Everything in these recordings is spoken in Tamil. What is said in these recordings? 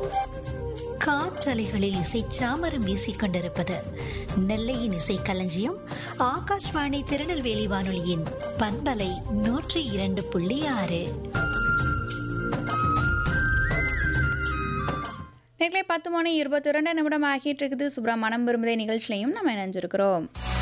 காற்றலைகளில் இசை சாமரம் வீசிக் கொண்டிருப்பது நெல்லையின் இசை களஞ்சியம் ஆகாஷ்வாணி திருநெல்வேலி வானொலியின் பண்பலை நூற்றி இரண்டு புள்ளி ஆறு நேர்களை பத்து மணி இருபத்தி ரெண்டு நிமிடம் ஆகிட்டு இருக்குது சுப்ரா மனம் விரும்புதே நிகழ்ச்சிலையும் நம்ம இணைஞ்சிருக்கிறோம்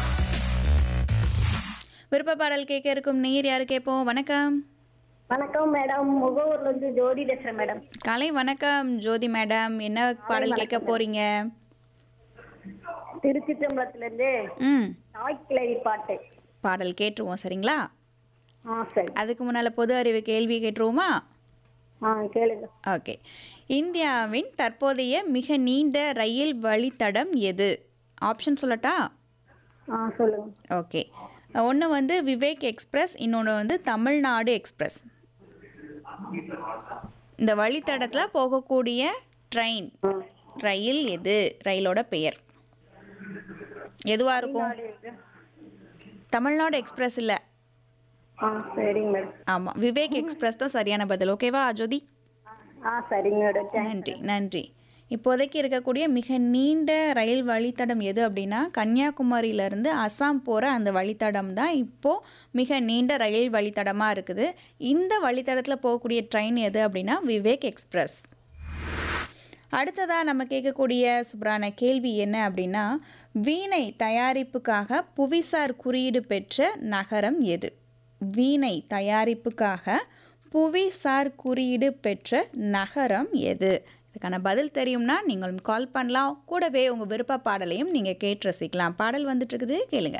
விருப்ப பாடல் கேட்க இருக்கும் நீர் யாரு கேட்போம் வணக்கம் வணக்கம் மேடம் முகவூர்ல இருந்து ஜோதி பேசுறேன் மேடம் காலை வணக்கம் ஜோதி மேடம் என்ன பாடல் கேட்க போறீங்க திருச்சிற்றம்பலத்துல இருந்து ம் தாய் கிளவி பாட்டு பாடல் கேட்டுருவோம் சரிங்களா ஆ சரி அதுக்கு முன்னால பொது அறிவு கேள்வி கேட்டுருவோமா ஆ கேளுங்க ஓகே இந்தியாவின் தற்போதைய மிக நீண்ட ரயில் வழித்தடம் எது ஆப்ஷன் சொல்லட்டா ஆ சொல்லுங்க ஓகே ஒன்று வந்து விவேக் எக்ஸ்பிரஸ் இன்னொன்று வந்து தமிழ்நாடு எக்ஸ்பிரஸ் இந்த வழித்தடத்தில் போகக்கூடிய ட்ரெயின் ஆ. ரயில் எது ரயிலோட பெயர் எதுவாக இருக்கும் தமிழ்நாடு எக்ஸ்பிரஸ் இல்லை ஆ சரிங்க மேடம் ஆமாம் விவேக் எக்ஸ்பிரஸ் தான் சரியான பதில் ஓகேவா ஜோதி ஆ சரிங்க மேடம் தேங்க்ஸ் நன்றி நன்றி இப்போதைக்கு இருக்கக்கூடிய மிக நீண்ட ரயில் வழித்தடம் எது அப்படின்னா கன்னியாகுமரியிலேருந்து அசாம் போகிற அந்த வழித்தடம் தான் இப்போது மிக நீண்ட ரயில் வழித்தடமாக இருக்குது இந்த வழித்தடத்தில் போகக்கூடிய ட்ரெயின் எது அப்படின்னா விவேக் எக்ஸ்பிரஸ் அடுத்ததாக நம்ம கேட்கக்கூடிய சூப்பரான கேள்வி என்ன அப்படின்னா வீணை தயாரிப்புக்காக புவிசார் குறியீடு பெற்ற நகரம் எது வீணை தயாரிப்புக்காக புவிசார் குறியீடு பெற்ற நகரம் எது இதுக்கான பதில் தெரியும்னா நீங்களும் கால் பண்ணலாம் கூடவே உங்கள் விருப்ப பாடலையும் நீங்கள் கேட்டு ரசிக்கலாம் பாடல் வந்துட்டு இருக்குது கேளுங்க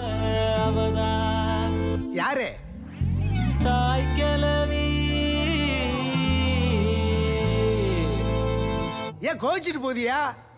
யாரு தாய் கிழவி ஏன் கோவிச்சிட்டு போதியா